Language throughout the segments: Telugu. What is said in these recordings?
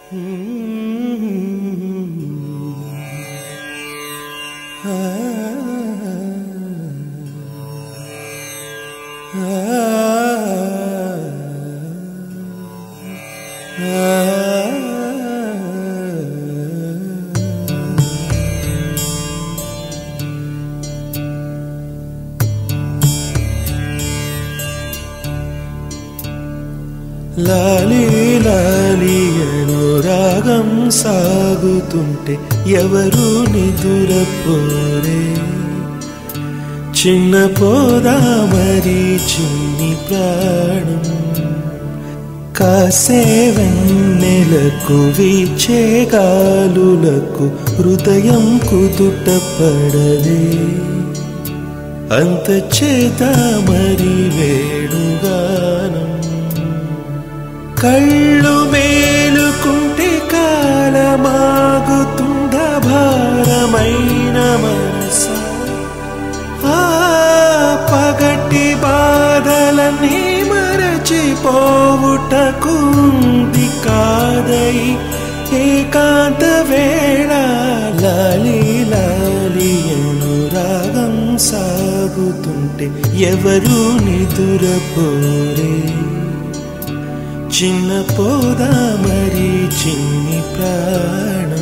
లాలి లాలి అనురాగం సాగుతుంటే ఎవరు నిదురపోరే చిన్న పోదా మరి చిన్ని ప్రాణం కాసే వెన్నెలకు వీచే గాలులకు హృదయం కుదుట పడదే అంత చేత మరి వేణుగానం కళ్ళు మేలుకుంటే కాలమాగుతుంద భారమైన మనస ఆ పగటి బాధలన్నీ మరచిపోవుటకుంది కాదై ఏకాంత వేళ లాలి లాలి అనురాగం సాగుతుంటే ఎవరు నిదురపోరే చిన్న పోదా మరి చిన్ని ప్రాణం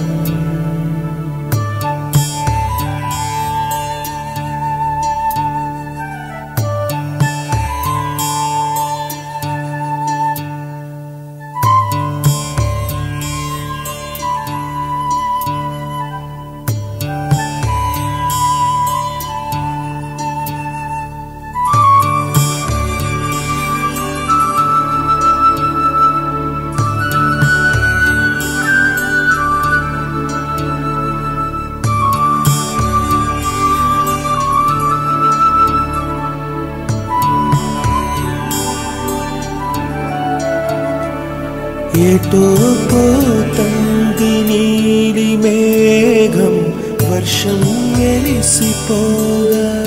ఎటో పోతంది నీలి మేఘం వర్షం వెలిసిపోగా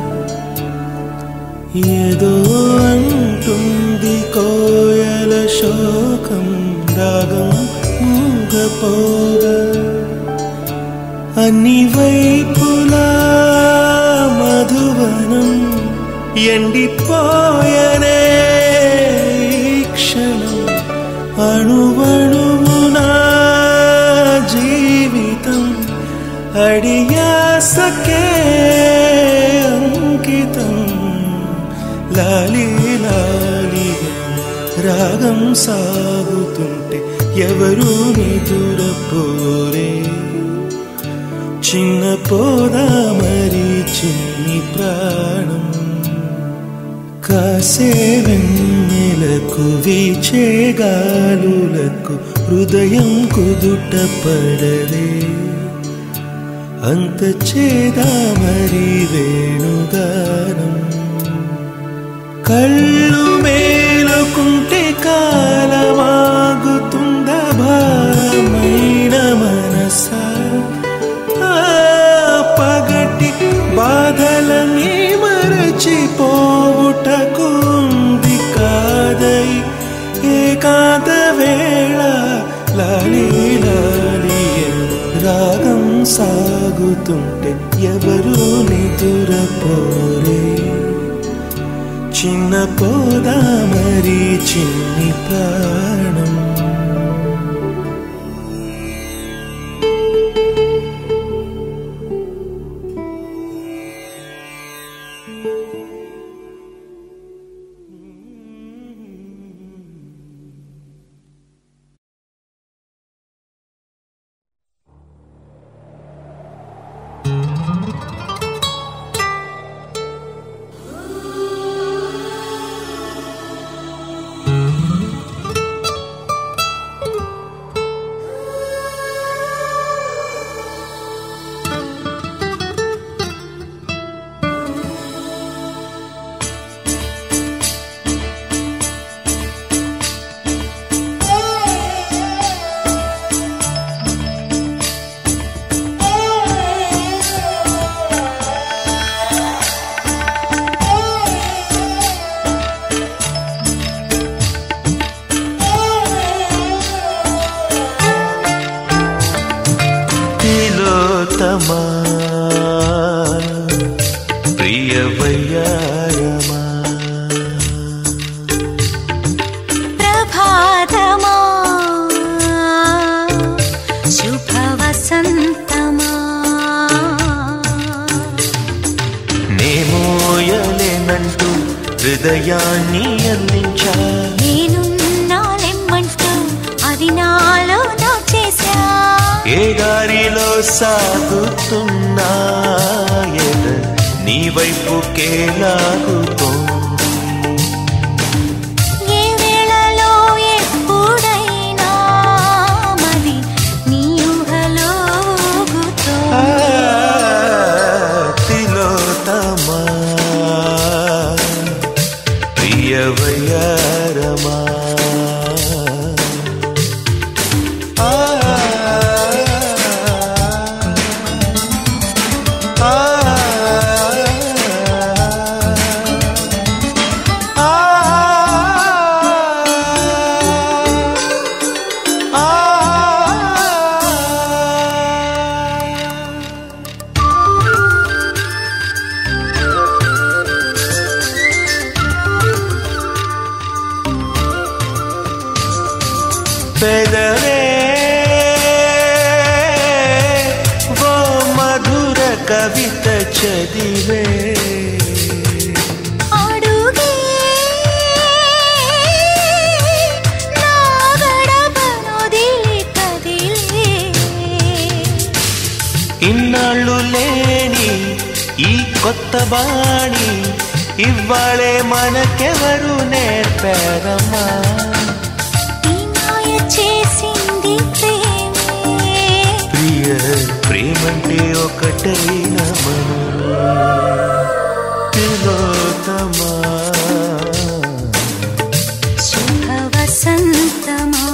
ఏదో అంటుంది కోయల శోకం రాగం మూగపోగా అన్ని వైపులా మధువనం ఎండిపోయనే ఈ క్షణం అణువణువునా జీవితం అడియాసకే అంకితం లాలి లాలి రాగం సాగుతుంటే ఎవరు నిదురపోరే చిన్న పోదా మరి చిన్ని ప్రాణం కాసే వెన్నెలకు వీచే గాలులకు హృదయం కుదుట పడదే అంత చేదా మరి వేణుగానం కళ్ళు మేలుకుంటే కాలమాగుతుంద భారమైన మనసా ఆ పగటి బాధలని మరచిపోవుటకుంది కాదై ఏకాంత వేళ లాలి లాలి రాగం సాగుతుంటే ఎవరు నిదురపోరే చిన్న పోదా మరి చిన్ని ప్రాణం ఆ తిలోతమా ప్రియ వయ్యారమా ప్రభాతమా శుభ వసంతమా నేమోయలేనంటూ హృదయాన్ని అందించా నేనున్నాలెమ్మంటూ అది నాలో చేశా ఏ దారిలో సాగుతున్నా ఎద నీ వైపుకే లాగుతోంది ఏ వేళలో ఎప్పుడైనా మది నీ ఊహలో ఊగుతో ఆ, తిలోతమా ప్రియ వయ్యారమా ఆ, ఆ, పెదవే ఓ మధుర కవిత చదివే అడుగే నా గడపనొదిలి కదిలే ఇన్నాళ్ళు లేని ఈ కొత్త బాణి ఇవ్వాళే మనకెవరు నేర్పారమ్మా ఈ మాయ చేసింది ప్రేమే ప్రియ ప్రేమంటే ఒకటైన మనమే తిలోతమా శుభ వసంతమా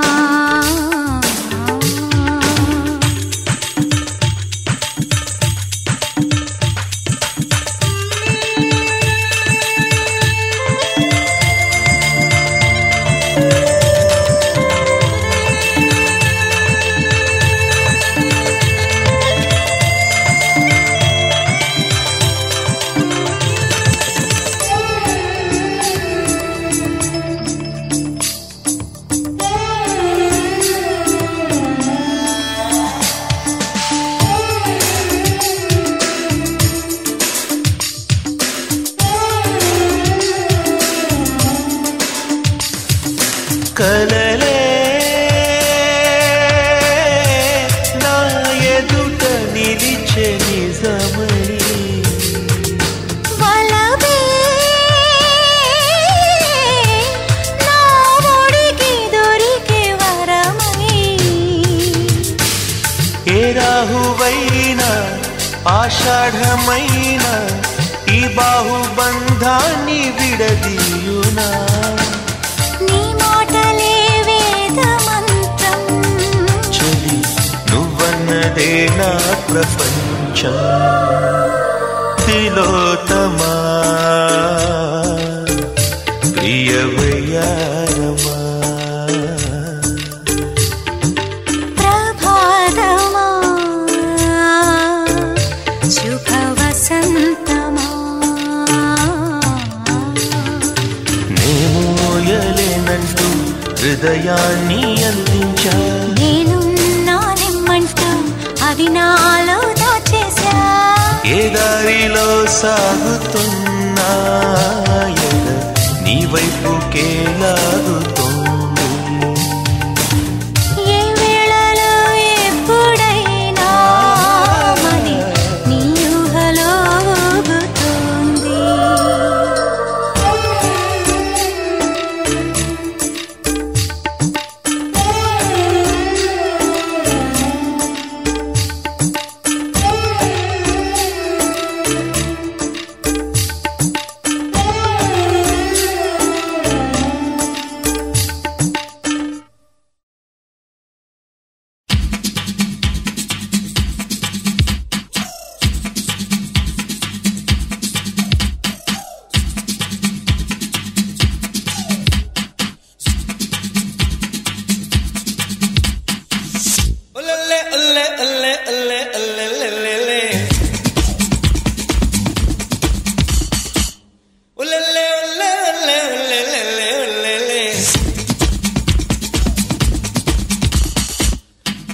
కలలే నా ఎదుట నిలిచే నిజమని వలవే నా ఒడికి దొరికే వరమై ఏ రాహువైనా ఆషాఢమైన ఈ బాహుబంధాన్ని విడదీయునా నీ మాటలే వేద మంత్రం చలి నువ్వన్నదే నా ప్రపంచం తిలోతమా ప్రియ వయ్యారమా ప్రభాతమా శుభ వసంతమా నేమోయలేనంటూ హృదయాన్ని అందించా నేనున్నానెమ్మంటూ అది నాలో దాచేశా ఏ దారిలో సాగుతున్నా ఎద నీ వైపుకే లాగుతోంది ఏ వేళలో ఎప్పుడైనా మది నీ ఊహలో ఊగుతోంది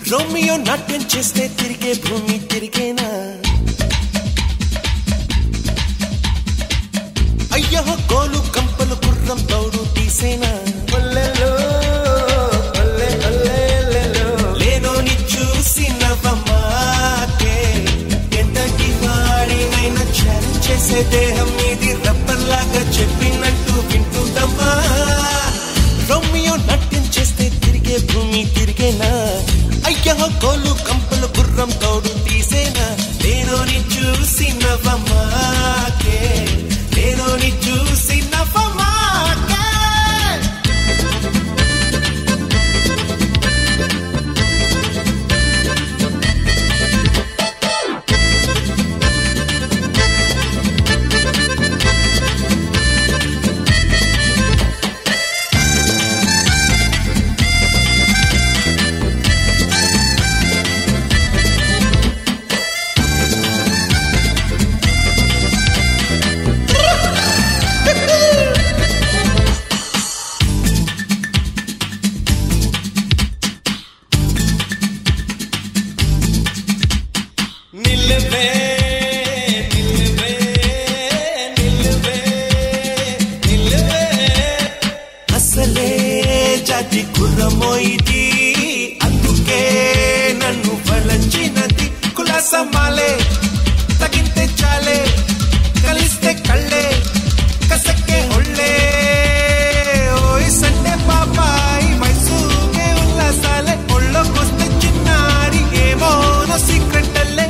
రోమియో నాట్యం చేస్తే తిరిగే భూమి తిరిగేనా అయ్యో గోలు కంపలు గుర్రం తౌడు తీసేనా లేనోని చూసి నవ్వమాకే ఎంతటి వాడినైనా ఛాలెంజ్ చేసే దేహం ఇది రబ్బర్లాగా చెప్పినట్టు వింటుందమ్మా రోమియో నాట్యం చేస్తే తిరిగే భూమి తిరిగేనా అయ్యో గోలు కంపలు గుర్రం తోడు తీసేనా లేనోని చూసి నవ్వమాకే లేనోని చూసి నవ్వమాకే నిల్వే నిల్వే నిల్వే నిల్వే అసలే జాతి కుర్రమోయిది అందుకే నన్ను వలచినది కులాసమాలే తగింతే చాలే కలిస్తే కళ్ళే కసక్కే ఒళ్ళే ఓయ్ సండే పాపాయి మైసూగే ఉల్లాసాలే ఒళ్ళోకొస్తే చిన్నారి ఏమో సీక్రెట్ అల్లే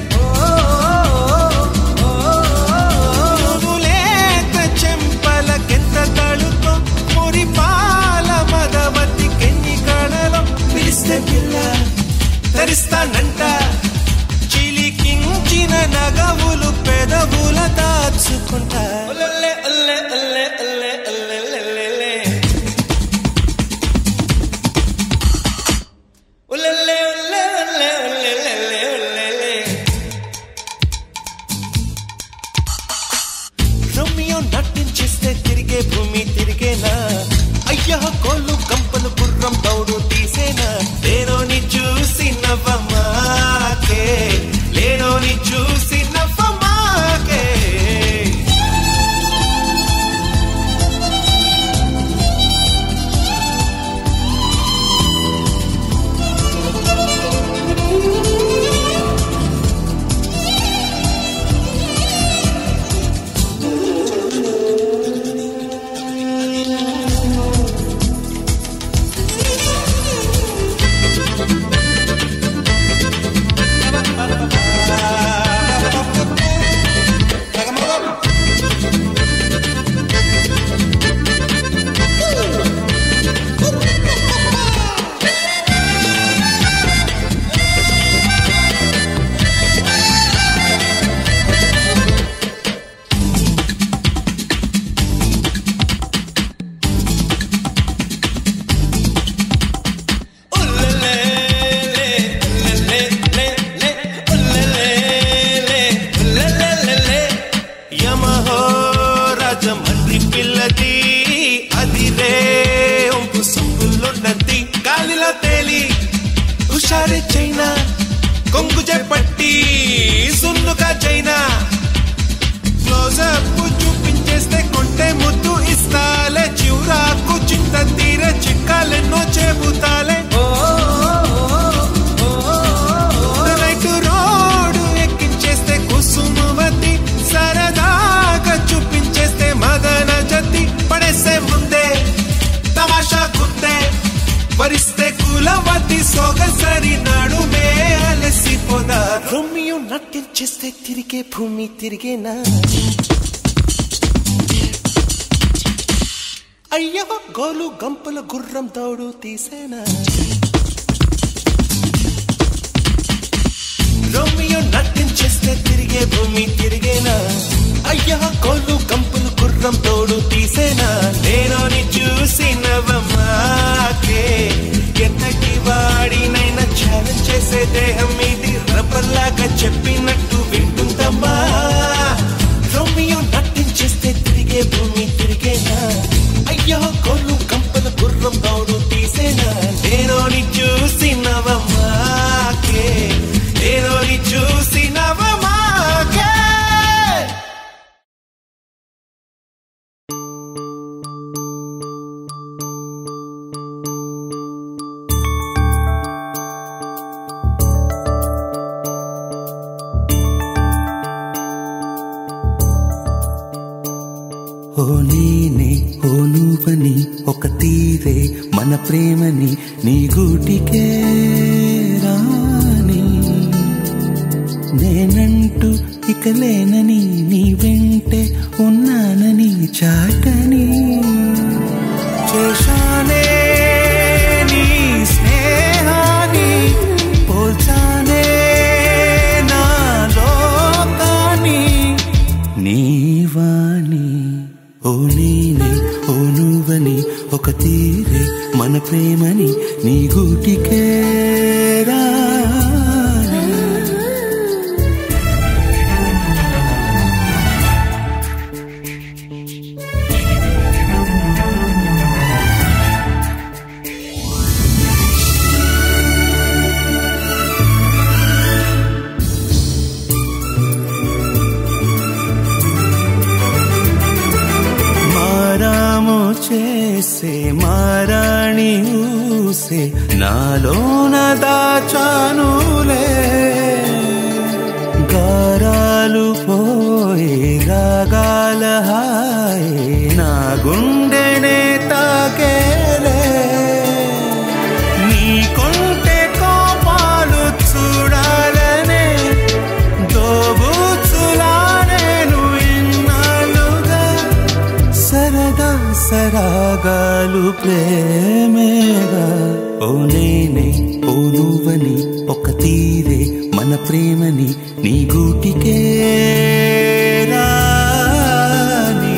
లేక చెంపలకెంత తడుకో మురి పాల మదవతి కెన్ని కళలో పిలిస్తే పిల్ల ధరిస్తానంట చిలికించిన నగవులు పెదవుల దాచుకుంటా ఒల్లె, ఒల్లె, ఒల్లె, ఒల్లె, ఒల్లె, ఒల్లె, ఒల్లె. ఒల్లె, ఒల్లె, ఒల్లె, ఒల్లె, ఒల్లె, ఒల్లె, ఒల్లె. రోమియో నాట్యం చేస్తే తిరిగే భూమి తిరిగేనా అయ్యో కోళ్ళు కంపలు గుర్రం తౌడు తీసేనా లేనోని చూసి నవ్వమాకే లేనోని చూసి నవ్వమాకే యమహో రాజమండ్రి పిల్లది అది రే ఒంపు సొంపులున్నది గాలిలో తేలి హుషారే చైనా కొంగు పట్టి సున్నుగా చైనా క్లోజప్ చూపించేస్తే కొంటే ముద్దు ఇస్తాలే చివరాకు చింత తీర చిక్కాలెన్నో చెబుతాలే రైటు రోడ్డు ఎక్కించేస్తే కుసుమవతి సరదాగా చూపించేస్తే మదన జతి పడేసే ముందే తమాషా గుందే వరిస్తే కులవతి సొగసరి నడుమే అలసిపోదా రోమియో నాట్యం చేస్తే తిరిగే భూమి తిరిగేనా అయ్యో గోలు గంపల గుర్రం తోడు తీసేనా రోమియో నాట్యం చేస్తే తిరిగే భూమి తిరిగేనా అయ్యో కోళ్ళు కంపులు గుర్రం తోడు తీసేనా నేనోని చూసి నవ్వమాకే ఎంతటి వాడినైనా ఛాలెంజ్ చేసే దేహం ఇది రబ్బర్లాగా చెప్పినట్టు వింటుందమ్మా రోమియో నాట్యం చేస్తే తిరిగే భూమి తిరిగేనా అయ్యో కోళ్ళు కంపల గుర్రం తోడు తీసేనా నేనోని చూసి నవ్వమాకే నేనే ఓ నువ్వని ఒక తీరే మన ప్రేమని నీ గూటికే రాని నేనంటూ ఇక లేనని నీ వెంటే ఉన్నానని చాటని చేశానే నీ స్నేహాన్ని పోల్చానే నా లోకాన్ని నీవాణి ఓ నేనే ఓ నువ్వని ఒక తీరే మన ప్రేమని నీ గూటికే రాని మారాము చేసే మారాణి ఊసే నాలోన దాచానులే గారాలు పోయి రాగాల హాయ్ నా గుండెనే తాకేలే నీ కొంటె కోపాలు చూడాలనే దోబూచులా నేను ఇన్నాళ్ళుగా సరదా సరాగాలు ప్రేమేగా ఓ నేనే ఓ నువ్వని ఒక తీరే మన ప్రేమని నీ గూటికే రాని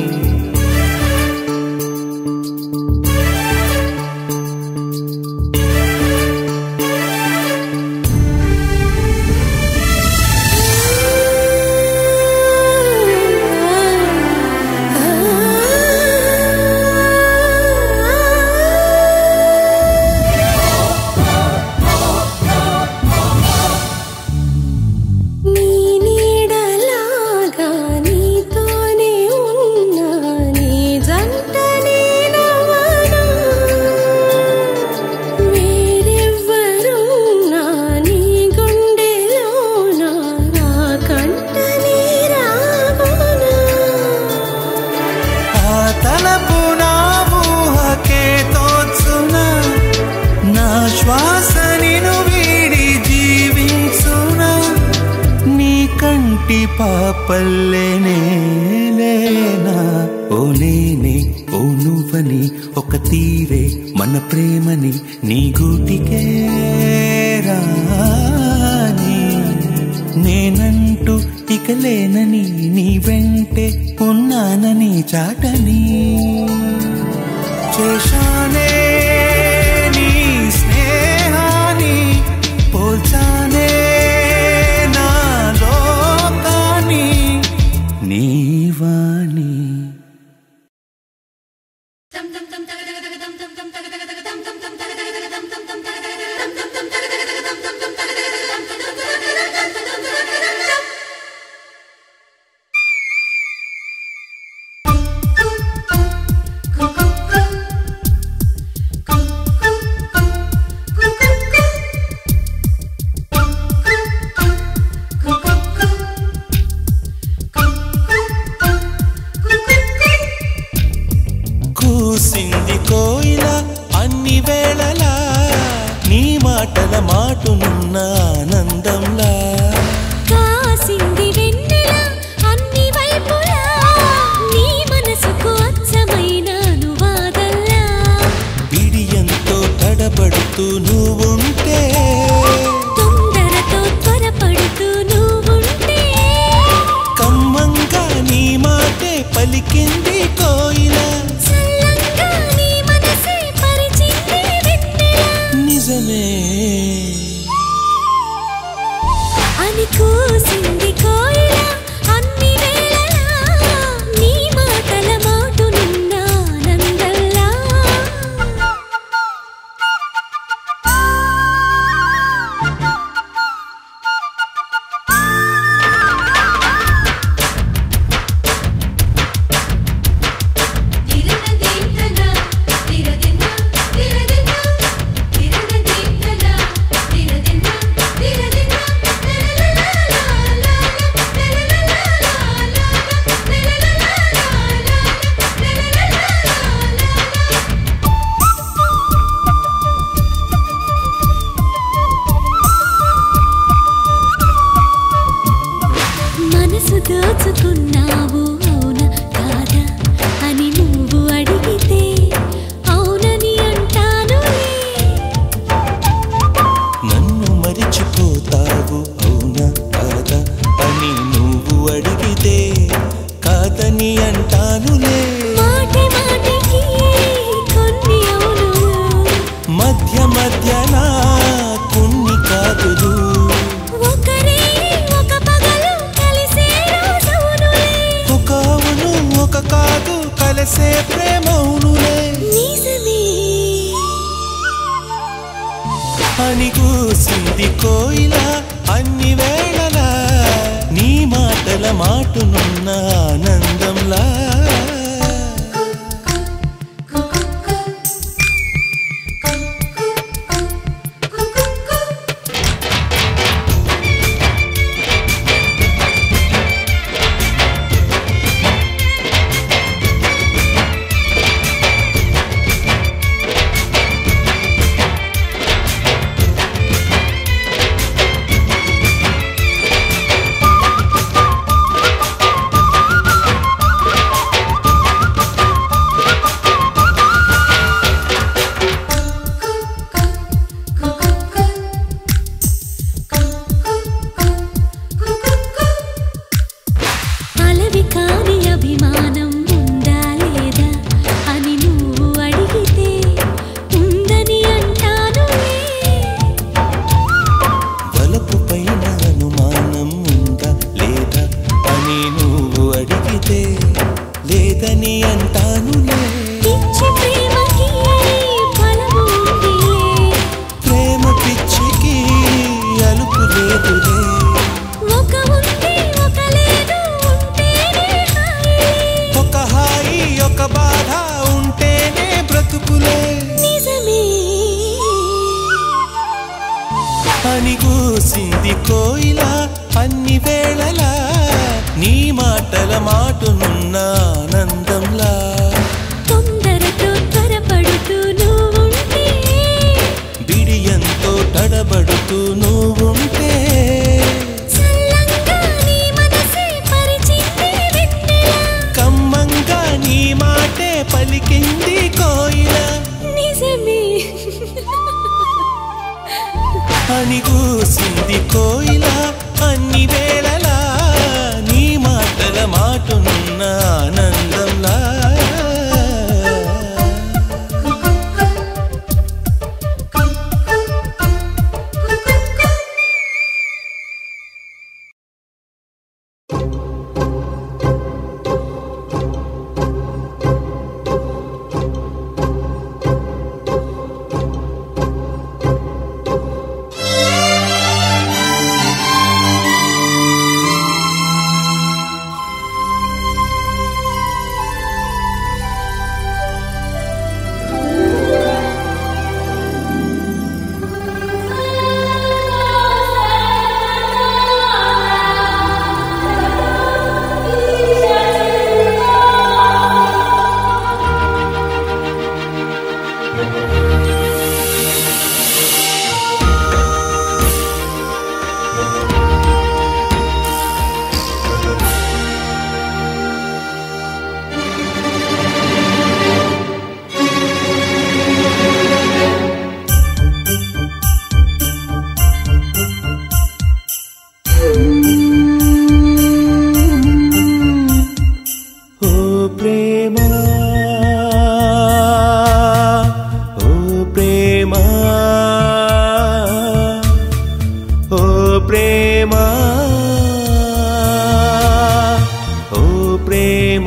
నీ నీడలాగా నీతోనే ఉన్నా నీ జంట నేనవనా వేరెవ్వరున్నా నీ గుండెలోనా నా కంట నీరావనా ఆ తలపు నా ఊహకే తోచునా నా శ్వాస నిను వీడి జీవించునా నీ కంటి పాపల్లెనే లేనా ఓ నేనే ఓ నువ్వని ఒక తీరే మన ప్రేమని నీ గూటికే రాని నేనంటూ ఇక లేనని నీ వెంటే ఉన్నానని చాటని చేశానే నీ స్నేహాన్ని పోల్చానే నా లోకాన్ని నీవాణి కూసింది కోయిల అన్ని వేళలా నీ మాటల మాటునున్న ఆనందంలా కాసింది వెన్నెల అన్ని వైపులా నీ మనసుకు అచ్చమైన అనువాదల్లా బిడియంతో తడబడుతూ నువ్వుంటే తొందరతో త్వరపడుతూ నువ్వుంటే కమ్మంగా నీ మాటే పలికింది కోయిల చల్లంగా నీ మనసే పరిచింది వెన్నెల నిజమే అని కూసింది కోయిల అన్ని వేళలా నీ మాటల మాటునున్న ఆనందల్లా అని కూసింది కోయిల అన్ని వేళలా నీ మాటల మాటునున్న ఆనందంలా అలవి కాని అభిమానం ఉందా లేదా అని నువ్వు అడిగితే ఉందని అంటానులే వలపు పైన అనుమానం ఉందా లేదా అని నువ్వు అడిగితే లేదని అంటానులే పిచ్చి ప్రేమకి ఫలము ఉందిలే ప్రేమ పిచ్చికి అలుపు లేదులే ఒక ఉంది ఒక లేదు ఉంటేనే హాయి ఒక హాయి ఒక బాధ ఉంటేనే బ్రతుకులే నిజమే అని కూసింది కోయిల అన్ని వేళలా నీ మాటల మాటునున్న ఆనందంలా తొందరతో త్వరపడుతూ నువ్వుంటే బిడియంతో తడబడుతూ నువ్వుంటే చల్లంగా నీ మనసే పరిచింది వెన్నెల కమ్మంగా నీ మాటే పలికింది కోయిల నిజమే అని కూసింది కోయిల అన్ని వేళలా నీ మాటల మాటునున్న ఆనందంలా ఓ ప్రేమ ఓ ప్రేమ ఓ ప్రేమ ఓ ప్రేమ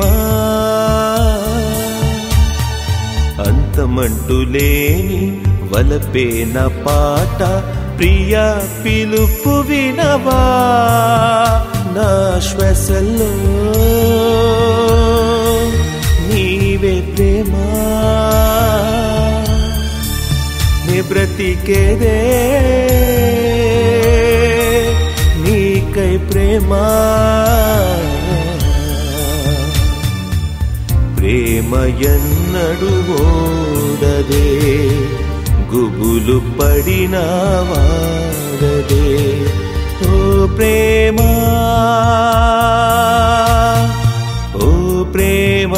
అంతమంటూ లేని వలపేన పాట ప్రియా పిలుపు వినవా నా శ్వాసల్లో నీవే ప్రేమ నే బ్రతికేదే నీకై ప్రేమ ప్రేమ ఎన్నడు ఓడదే గుబులు పడిన వాడదే ఓ ప్రేమ ఓ ప్రేమ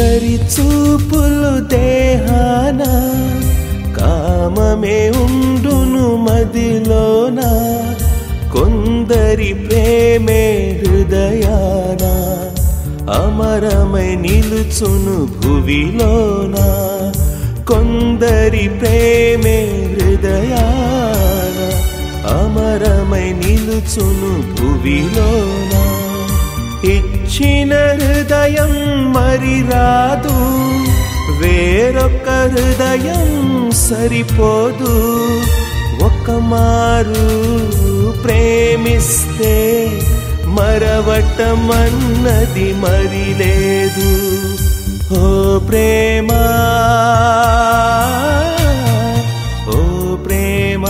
కొందరి చూపులు దేహాన కామమే ఉండును మదిలోన కొందరి ప్రేమే హృదయాన అమరమై నిలుచును భువిలోన కొందరి ప్రేమే హృదయాన అమరమై నిలుచును భువిలోన ఇచ్చిన హృదయం మరి రాదు వేరొక హృదయం సరిపోదు ఒక మారు ప్రేమిస్తే మరవటమన్నది మరి లేదు ఓ ప్రేమా ఓ ప్రేమా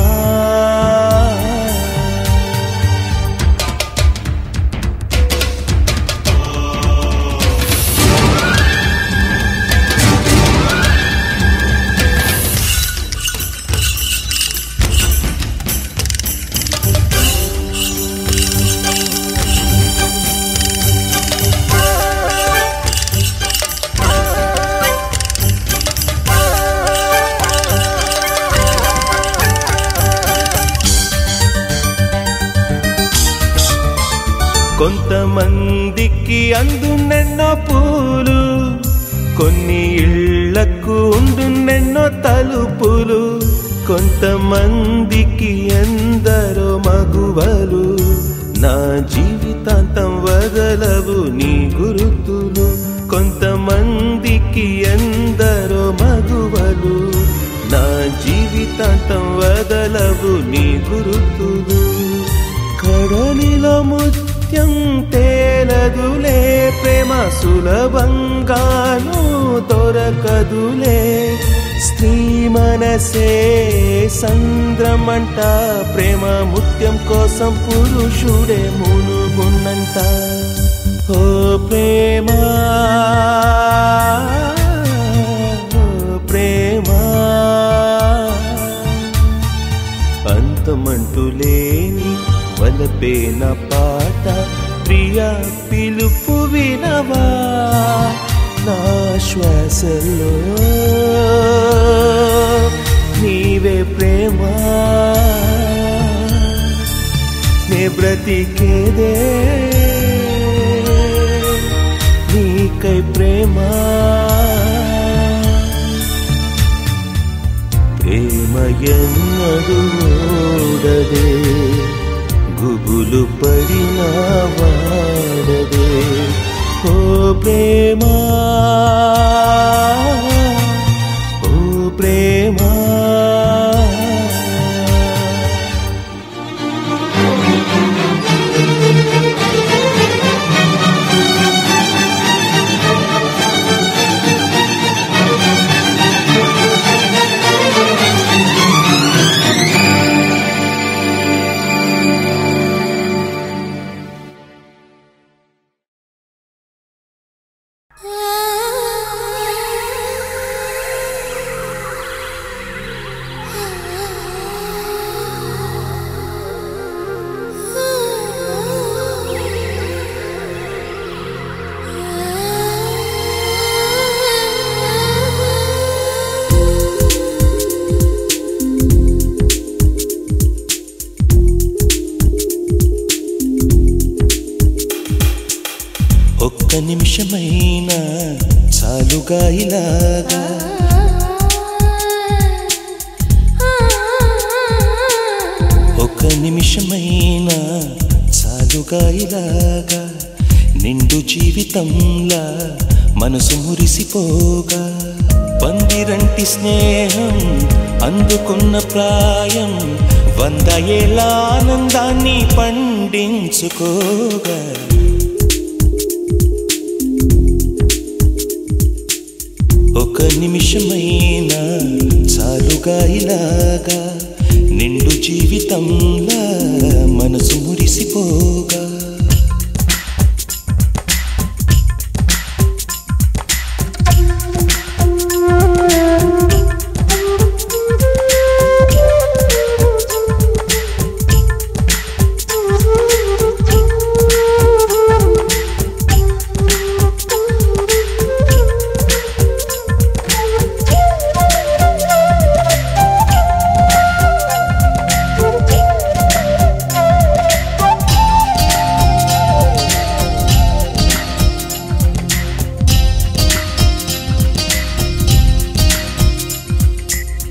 కొంతమందికి అందునెన్నో పూలు కొన్ని ఇళ్లకు ఉండునెన్నో తలుపులు కొంతమందికి ఎందరో మగువలు నా జీవితాంతం వదలవు నీ గురుతులు కొంతమందికి ఎందరో మగువలు నా జీవితాంతం వదలవు నీ గురుతులు కడలిలో ముత్యం తేలదులే ప్రేమ సులభంగాను దొరకదులే స్త్రీ మనసే సంద్రమంట ప్రేమ ముత్యం కోసం పురుషుడే మునుగున్నంట ఓ ప్రేమ ఓ ప్రేమ అంతమంటూ లేని వలపేన పాట ప్రియా పిలుపు వినవా నా శ్వాసలో నీవే ప్రేమ నే బ్రతికేదే నీకై ప్రేమ ప్రేమ ఎన్నడు ఓడదే గుబులు పడిన వాడదే ఓ ప్రేమ ఓ ప్రేమ ఒక్క నిమిషమైనా చాలుగా ఇలాగా ఒక్క నిమిషమైనా చాలుగా ఇలాగా నిండు జీవితంలా మనసు మురిసిపోగా పందిరంటి స్నేహం అందుకున్న ప్రాయం వంద ఏళ్ళ ఆనందాన్ని పండించుకోగా ఒక నిమిషమైనా చాలుగా ఇలాగా నిండు జీవితంలా మనసు మురిసిపోగా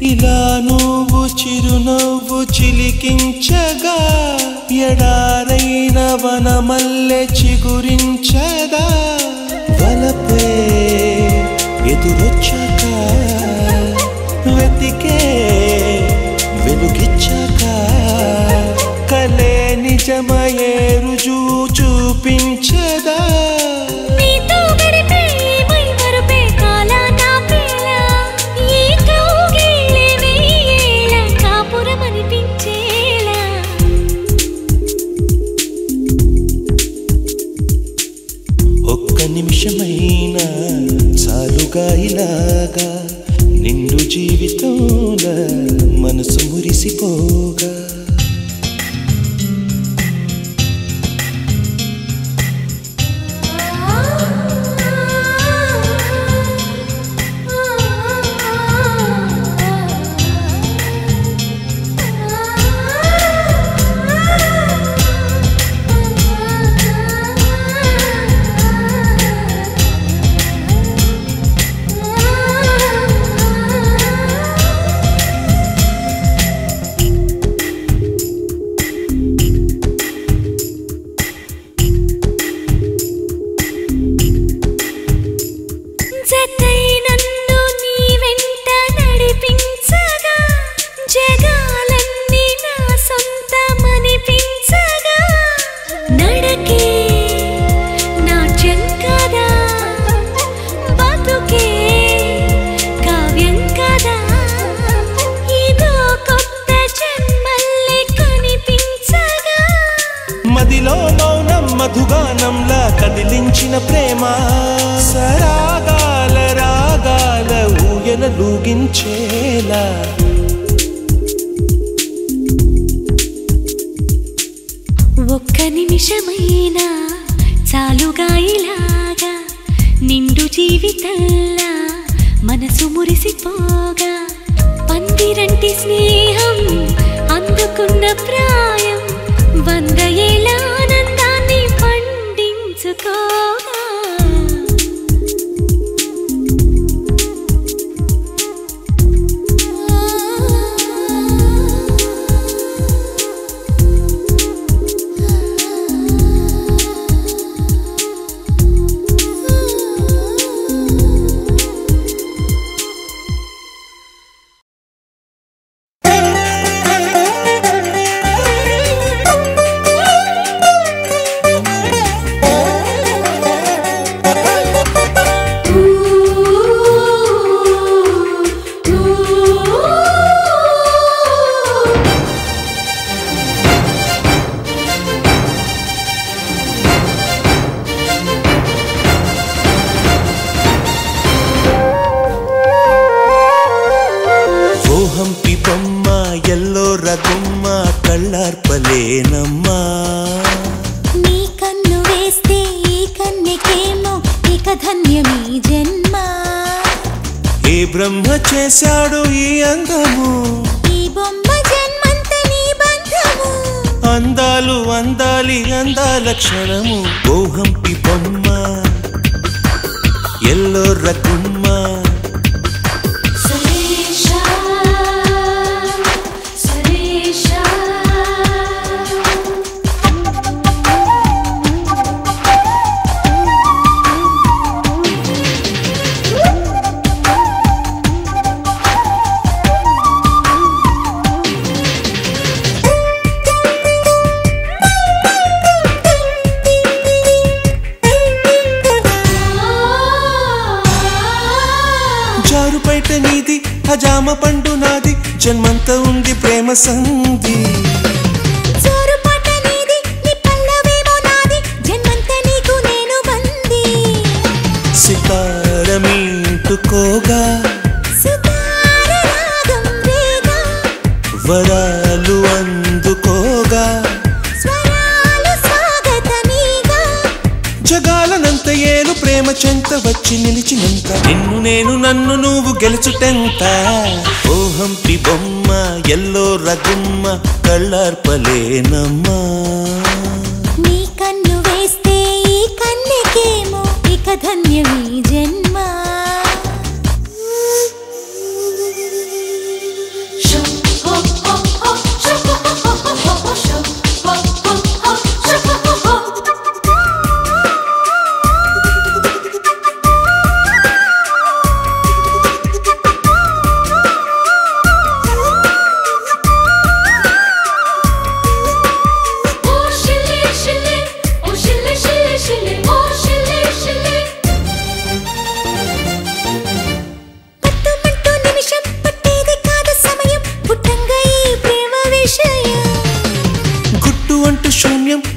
ఇలా నువ్వు చిరునవ్వు చిలికించగా ఎడారైన వనమల్లె చిగురించదా వలపే ఎదురొచ్చాక వెతికే వెలుగిచ్చాక కలే నిజమయే రుజు చూపించదా నీతో గడిపే మైమరుపే కాలానాపేలా ఈ కౌగిలి వెయ్యేళ్ళ కాపురమనిపించేలా ఒక్క నిమిషమైనా చాలుగా ఇలాగా నిండు జీవితంల మనసు మురిసిపోగా జతై నన్ను నీ వెంట నడిపించగా జగాలన్నీ నా సొంతమనిపించగా నడకే నాట్యం కదా బతుకే కావ్యం కదా ఇదో కొత్త జన్మల్లే కనిపించగా మదిలో మౌనం మధుగానంలా కదిలించిన ప్రేమ సరాగాల రాగాల ఊయల లూగించేలా ఒక్క నిమిషమైనా చాలుగా ఇలాగా నిండు జీవితంలా మనసు మురిసిపోగా పందిరంటి స్నేహం అందుకున్న ప్రాయం వంద ఏళ్ళ ఆనందాన్ని పండించుకోగా ఓ హంపి బొమ్మ ఎల్లో రగుమ్మ కళ్ళార్పలేనమ్మా నీ కన్ను వేస్తే ఈ కన్నెకేమో ఇక ధన్యమీ జన్మ ఏ బ్రహ్మ చేశాడు ఈ అందము ఈ బొమ్మ జన్మంత నీ బంధము అందాలు అందాలి అందాల క్షణము ఓ హంపి బొమ్మ ఎల్లో రగుమ్మ సరేషా సరేషా జారు బయట నీది హజామ పండు నాది జన్మంతా ఉంది ప్రేమ సంధి జోరు పాట నీది నీ పల్లవేమో నాది జన్మంత నీకు నేను బందీ సితారమీటుకోగా సుతార రాగం రేగా వరాలు అందుకోగా స్వరాలు స్వాగతమీగా జగాలనంత ఏలు ప్రేమ చెంత వచ్చి నిలిచినంత నిన్ను నేను నన్ను నువ్వు గెలుచుటెంత ఓ హంపి బొమ్మ ఎల్లో రగుమ్మ కళ్ళార్పలేనమ్మా నీ కన్ను వేస్తే ఈ కన్నెకేమో ఇక ధన్యమీ జన్మ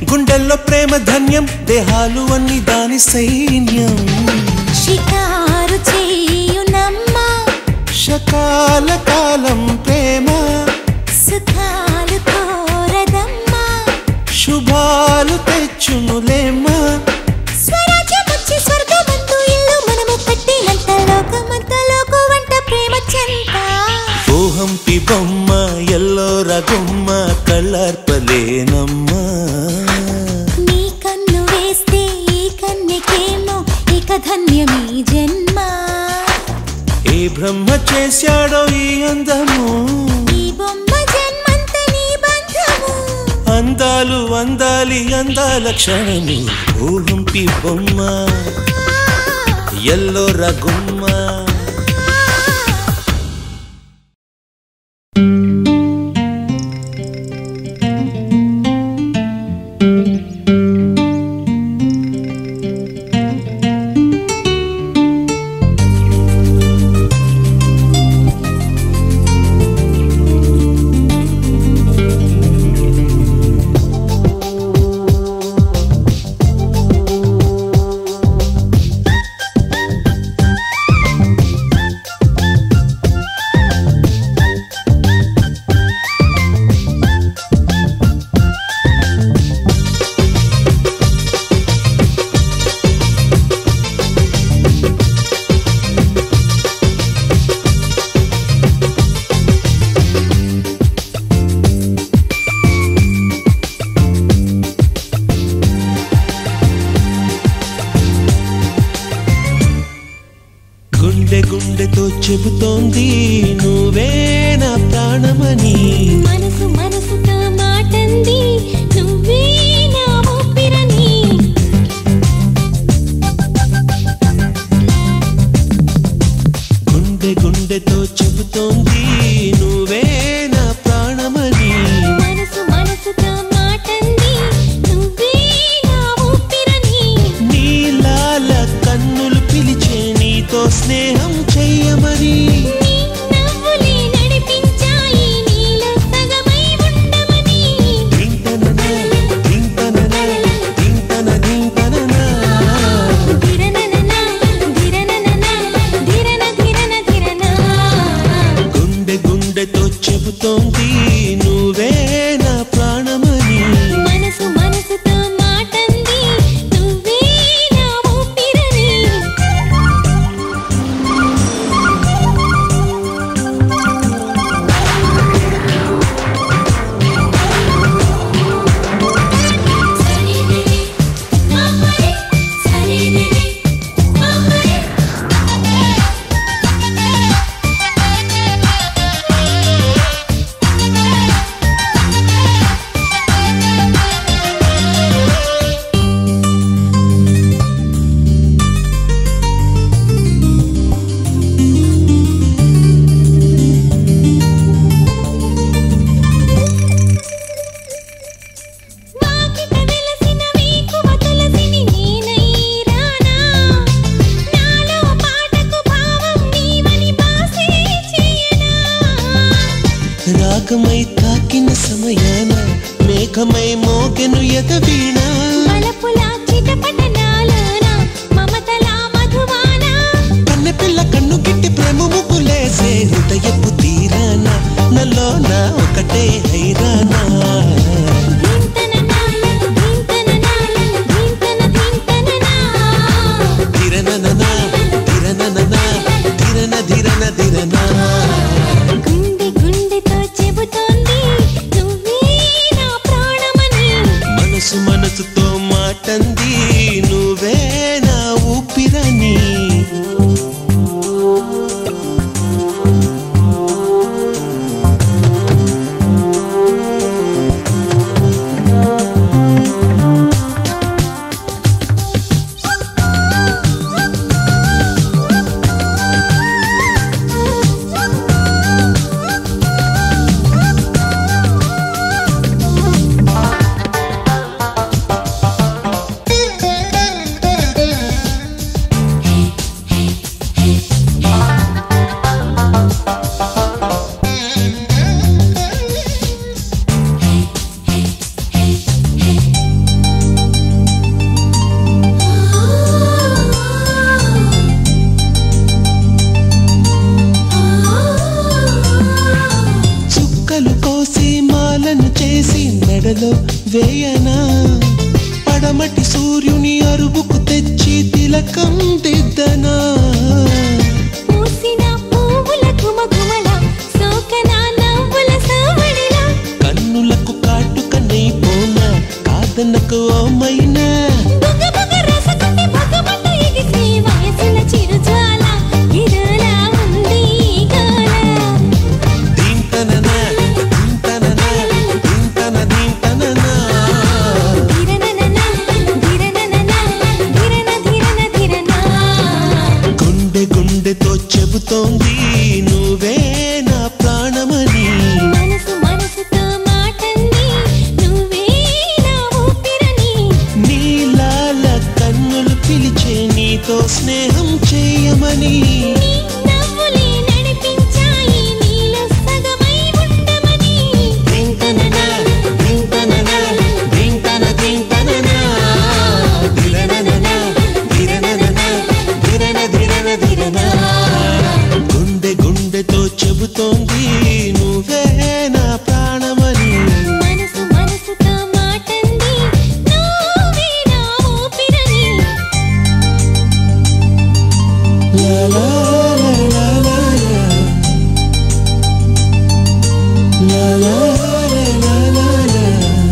గుండెల్లో ప్రేమ ధన్యం దేహాలు అన్ని దాని సైన్యం షికారు చేయునమ్మా శకాల కాలం ప్రేమ సుఖాలు కోరదమ్మా శుభాలు తెచ్చునులేమ్మా స్వరాజ్యమొచ్చి స్వర్గమందు ఇల్లు మనము కట్టినంత లోకమంత లోకు వంట ప్రేమ చెంత ఓహంపి బొమ్మ ఎల్లో రగుమ్మ కళ్ళర్పలేనమ్మా నీ కన్ను వేస్తే ఈ కన్యకేమో ఇక ధన్యమీ జన్మ ఏ బ్రహ్మ చేశాడో ఈ అందము ఈ బొమ్మ జన్మంత నీ బంధము అందాలు అందాలి అందాల క్షణము ఊహంపి బొమ్మ ఎల్లో రగుమ్మ గుండె గుండెతో చెబుతోంది నువ్వే నా ప్రాణమని మనసు మనసుతో మాటంది నువ్వే నా ఊపిరని గుండె గుండెతో చెబుతోంది నువ్వే నా ప్రాణమని మనసు మనసుతో మాటంది నువ్వే నా ఊపిరని నీలాల కన్నులు పిలిచే నీతో స్నేహం చెయ్యమని నీ నవ్వులే నడిపించాయి నీలో సగమై ఉండమని దింతననా, దింతననా, దింతన, దింతననా. ధిరనననా ధిరనననా ధిరన ధిరన ధిరనా గుండె గుండెతో చెబుతోంది నువ్వే నా ప్రాణమని మనసు మనసుతో మాటంది నువ్వే నా ఊపిరని సరినిని మమ్మరి సరినిని మమ్మరి వాకిట వెలసిన వీకువ తులసిని నేనై రానా నాలో పాటకు భావం నీవని బాసే చేయనా రాగమై తాకిన సమయాన మేఘమై మోగెను ఎదవీణ మలపుల చిటపటనాలోన మమతల మధువాన కన్నె పిల్ల కన్ను గిట్టి ప్రేమ ముగ్గులేసే హృదయపు తీరాన నల్లోన ఒకటే హైరానా ధింతననా ధింతననా ధింతన ధింతననా ధిరనననా, ధిరనననా, ధిరన ధిరన ధిరనా గుండె గుండెతో చెబుతోంది నువ్వే నా ప్రాణమని మనసు మనసుతో మాటంది నువ్వే నా ఊపిరని జడలో వేయనా పడమటి సూర్యుని అరువుకు తెచ్చి తిలకం దిద్దనా పూసిన పువ్వుల గుమగుమల సోకన నవ్వుల సవడిలా కన్నులకు కాటుక పోనా కాదనకు ఓమైనా బుగ్గ బుగ్గ రసకుండి బుగ్గమంట ఎగిసే వయసుల చిరుజాల ఇరులా ఉంది ఈ గోల దీంతననా దీంతననా దీంతన దీంతననా ధిరననన ధిరననన ధిరన ధిరన ధిరనా గుండె గుండెతో చెబుతోంది నువ్వే నా ప్రాణమని మనసు మనసుతో మాటంది నువ్వే నా ఊపిరని నీలాల కన్నులు పిలిచే నీతో స్నేహం చేయమని నీ నవ్వులే నడిపించాయి నీలో సగమై ఉండమని దీంతననా దీంతననా దీంతన దీంతననా ధిరనననా ధిరనననా ధిరన ధిరన ధిరనా గుండె గుండెతో చెబుతోంది నువ్వే నా ప్రాణమని మనసు మనసుతో మాటంది నువ్వే నా ఊపిరని లా లా లా లా లా లా లా లా లా లా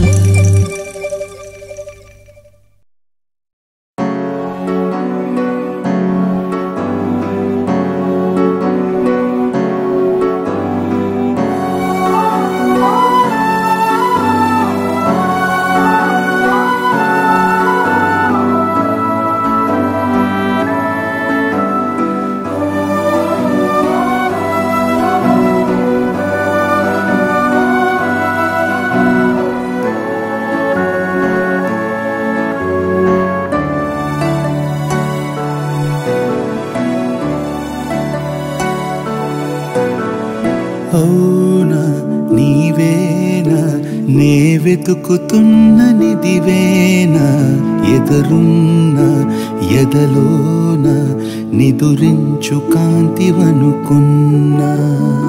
అవునా నీవేనా నే వెతుకుతున్న నిదివేనా ఎదురున్న ఎదలోన నిదురించు కాంతివనుకున్నా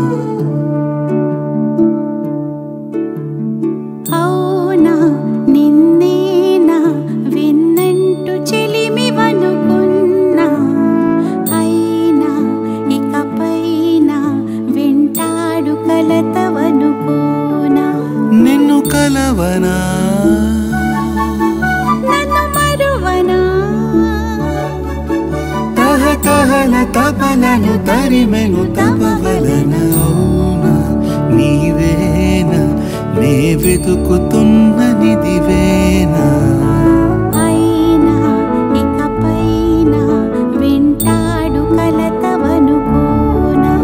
అవునా నిన్నేనా విన్నంటు చెలిమివనుకున్నా అయినా ఇకపైన వింటాడు కలతవనుకోనా నిన్ను కలవనా నన్ను మరువనా తహతహల తపలను తరిమెను తపవలన అవునా నీవేనా నే వెతుకుతున్న నిదివేనా అయినా ఇకపైన వింటాడు కలతవనుకోనా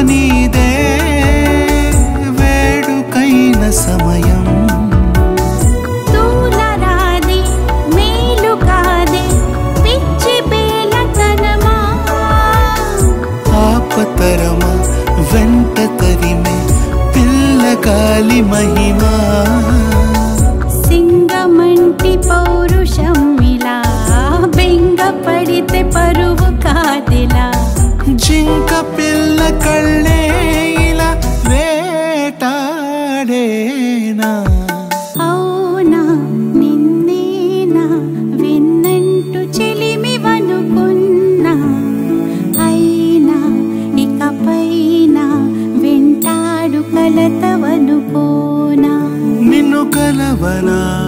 నీదే వేడుకైన సమయం తూలరాదే మేలు కాదే పిచ్చి బేలతనమా ఆపతరమా వెంట తరిమే పిల్లగాలి మహిమా సింగమంటి పౌరుషం ఇలా బెంగ పడితే పరువు కాదిలా జింక పిల్ల కళ్ళే ఇలా వేటాడేనా అవునా నిన్నేనా వెన్నంటూ చెలిమివనుకున్నా అయినా ఇకపైన వెంటాడు కలతవనుకోనా నిన్ను కలవనా